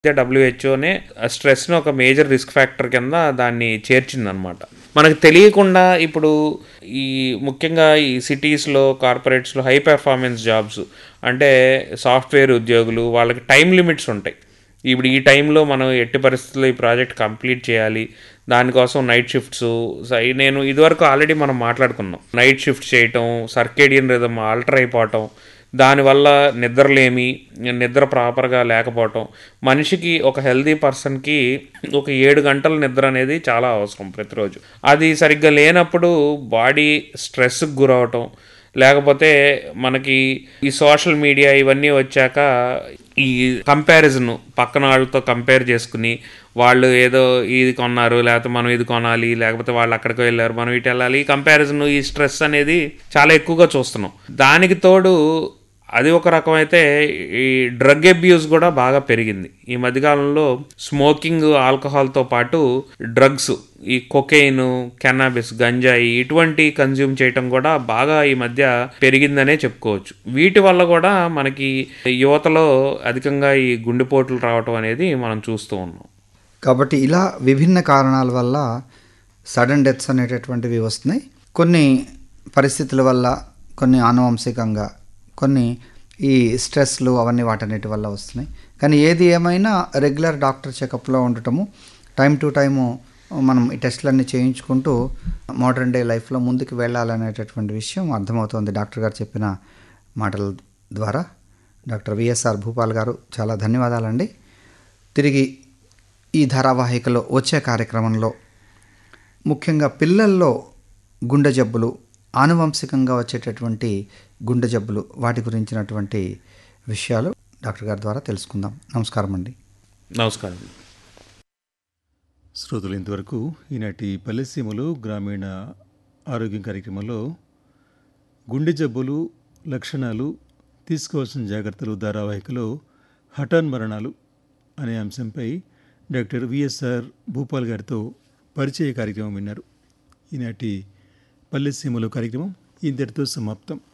డబ్ల్యూహెచ్ఓనే స్ట్రెస్ని ఒక major risk factor కింద దాన్ని చేర్చిందనమాట మనకు తెలియకుండా ఇప్పుడు ఈ ముఖ్యంగా ఈ సిటీస్లో కార్పొరేట్స్లో హై పెర్ఫార్మెన్స్ జాబ్స్ అంటే సాఫ్ట్వేర్ ఉద్యోగులు వాళ్ళకి టైం లిమిట్స్ ఉంటాయి ఇప్పుడు ఈ టైంలో మనం ఎట్టి పరిస్థితుల్లో ఈ ప్రాజెక్ట్ కంప్లీట్ చేయాలి దానికోసం నైట్ షిఫ్ట్స్ నేను ఇదివరకు ఆల్రెడీ మనం మాట్లాడుకున్నాం నైట్ షిఫ్ట్ చేయటం సర్కేడియన్ రిధమ్ ఆల్టర్ అయిపోవటం దానివల్ల నిద్రలేమి నిద్ర ప్రాపర్గా లేకపోవటం మనిషికి ఒక హెల్దీ పర్సన్కి ఒక ఏడు గంటల నిద్ర అనేది చాలా అవసరం ప్రతిరోజు అది సరిగ్గా లేనప్పుడు బాడీ స్ట్రెస్కి గురవటం లేకపోతే మనకి ఈ సోషల్ మీడియా ఇవన్నీ వచ్చాక ఈ కంపారిజన్ పక్కన వాళ్ళతో కంపేర్ చేసుకుని వాళ్ళు ఏదో ఇది కొన్నారు లేకపోతే మనం ఇది కొనాలి లేకపోతే వాళ్ళు అక్కడికి వెళ్ళారు మనం ఇటు వెళ్ళాలి ఈ కంపారిజన్ ఈ స్ట్రెస్ అనేది చాలా ఎక్కువగా చూస్తున్నాం దానికి తోడు అది ఒక రకమైతే ఈ డ్రగ్ అబ్యూస్ కూడా బాగా పెరిగింది ఈ మధ్యకాలంలో స్మోకింగ్ ఆల్కహాల్తో పాటు డ్రగ్స్ ఈ కొకెయిన్ కెనాబిస్ గంజాయి ఇటువంటి కన్జ్యూమ్ చేయటం కూడా బాగా ఈ మధ్య పెరిగిందనే చెప్పుకోవచ్చు వీటి వల్ల కూడా మనకి యువతలో అధికంగా ఈ గుండెపోట్లు రావటం అనేది మనం చూస్తూ ఉన్నాం కాబట్టి ఇలా విభిన్న కారణాల వల్ల సడన్ డెత్స్ అనేటటువంటివి వస్తున్నాయి కొన్ని పరిస్థితుల వల్ల కొన్ని ఆనువంశికంగా కొన్ని ఈ స్ట్రెస్లు అవన్నీ వాటన్నిటి వల్ల వస్తున్నాయి కానీ ఏది ఏమైనా రెగ్యులర్ డాక్టర్ చెకప్లో ఉండటము టైం టు టైము మనం ఈ టెస్టులన్నీ చేయించుకుంటూ మోడర్న్ డే లైఫ్లో ముందుకు వెళ్ళాలనేటటువంటి విషయం అర్థమవుతోంది డాక్టర్ గారు చెప్పిన మాటల ద్వారా డాక్టర్ విఎస్ఆర్ భూపాల్ గారు చాలా ధన్యవాదాలండి తిరిగి ఈ ధారావాహికలో వచ్చే కార్యక్రమంలో ముఖ్యంగా పిల్లల్లో గుండె జబ్బులు ఆనువంశికంగా వచ్చేటటువంటి గుండె జబ్బులు వాటి గురించినటువంటి విషయాలు డాక్టర్ గారి ద్వారా తెలుసుకుందాం నమస్కారం అండి నమస్కారం శ్రోతలు ఇంతవరకు ఈనాటి పల్లెసీమలు గ్రామీణ ఆరోగ్యం కార్యక్రమంలో గుండె జబ్బులు లక్షణాలు తీసుకోవాల్సిన జాగ్రత్తలు ధారావాహికలో హఠాన్ మరణాలు అనే అంశంపై డాక్టర్ విఎస్ఆర్ భూపాల్ గారితో పరిచయ కార్యక్రమం విన్నారు ఈనాటి పల్లెసీమలు కార్యక్రమం ఇంతటితో సమాప్తం